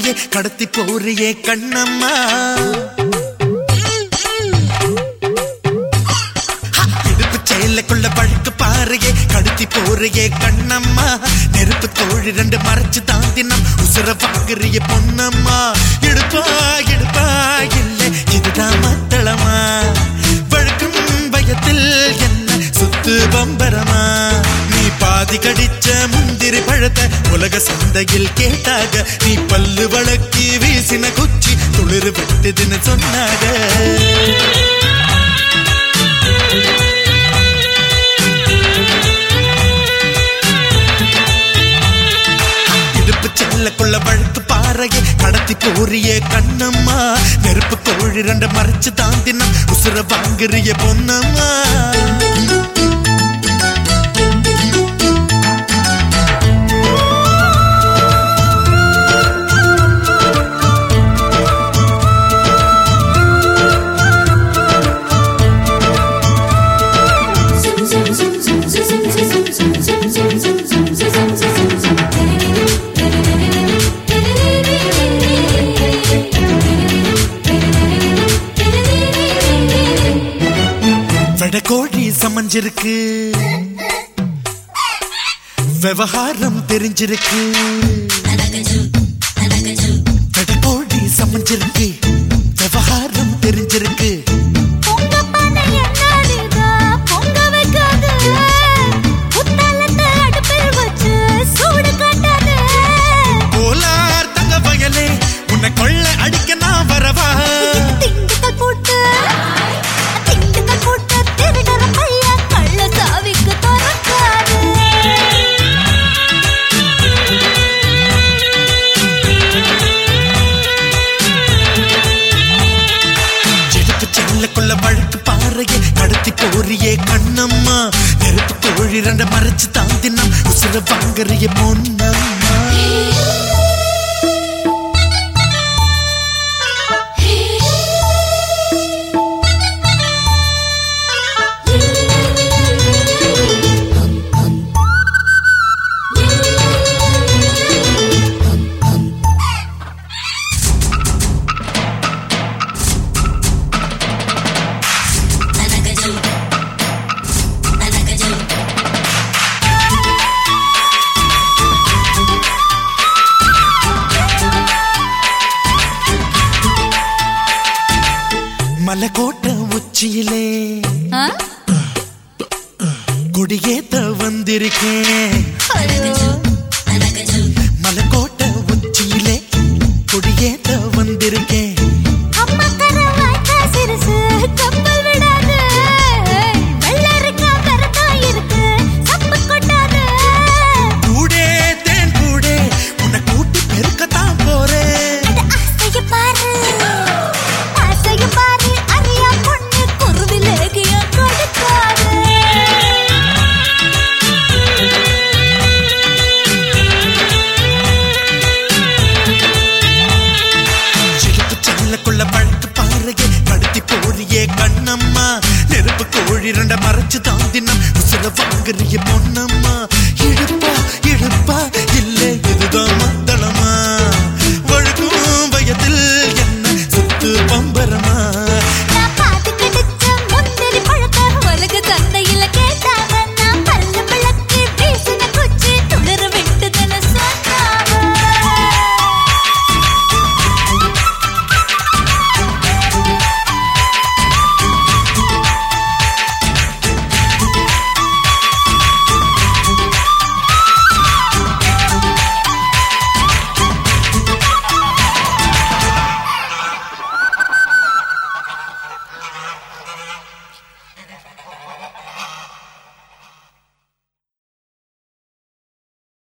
பாறையே கடத்தி போறியே கண்ணம்மா இடுப்பு செயலுக்குள்ள பழுக்கு பாறையே கடத்தி போறியே கண்ணம்மா நெருப்பு தோழி ரெண்டு மறைச்சு தாந்தினம் உசுர பாக்குறிய பொன்னம்மா இடுப்பா இடுப்பா இல்லை இதுதான் மத்தளமா பழுக்கும் பயத்தில் என்ன சுத்து பம்பரமா நீ பாதி கடிச்ச முந்திரி பழத்தை உலக சந்தையில் கேட்டாக நீ பல்லு வழக்கி வீசின குச்சி துளிர் வெட்டுதுன்னு சொன்னாக இடுப்பு செல்லக்குள்ள வழுக்கு பாறையே கடத்தி போறிய கண்ணம்மா நெருப்பு கோழி ரெண்ட மறைச்சு தாந்தினம் உசுர வாங்குறிய பொன்னம்மா வெடக்கோழி சமஞ்சிருக்கு விவகாரம் தெரிஞ்சிருக்கு வெடக்கோழி சமஞ்சிருக்கு விவகாரம் தெரிஞ்சிருக்கு பொங்க பானை என்னாதுதா, பொங்க வைக்காது. புத்தாலத்தை அடுப்பில் வச்சு சூடு காட்டாது. கோலார் தங்க வயலே உன்னை கொள்ள அடிக்க நான் வரவா திண்டுக்கல் பூட்டு, திண்டுக்கல் பூட்டு, திருடற பையன் கள்ள சாவிக்கு திறக்காது. எடுப்பு செல்லக்குள்ள வழுக்கு பாறையே கடத்தி போறியே கண்ணம்மா நெருப்பு கோழி ரெண்ட மறைச்சு தாந்தினம் உசுர வாங்குறிய பொன்னம்மா மலைக்கோட்டை உச்சியிலே ஆ? கொடியேத்த வந்திருக்கேன் ஐயோ, மலைக்கோட்டை உச்சியிலே கொடியேத்த வந்திருக்கேன் அம்மா கர வாய்க்கா சிறுசு, கப்பல் விடாது. வெள்ளரிக்கா பெருக்கா இருக்கு, சப்பு கொட்டாது. கூடே தேன் கூடே உன்னை கூட்டி பெருக்கத்தான் போறேன் அட ஆசைய பாரு, ஆசைய பாரு, அறியா பொண்ணு குருவிலேகியம் கொடுக்காது. இடுப்பு செல்லக்குள்ள பழுத்து பாறையே கடத்தி போறியே கண்ணம்மா நெருப்பு கோழி ரெண்ட மறைச்சு தாந்தினம் உசுர வாங்குறிய பொன்னம்மா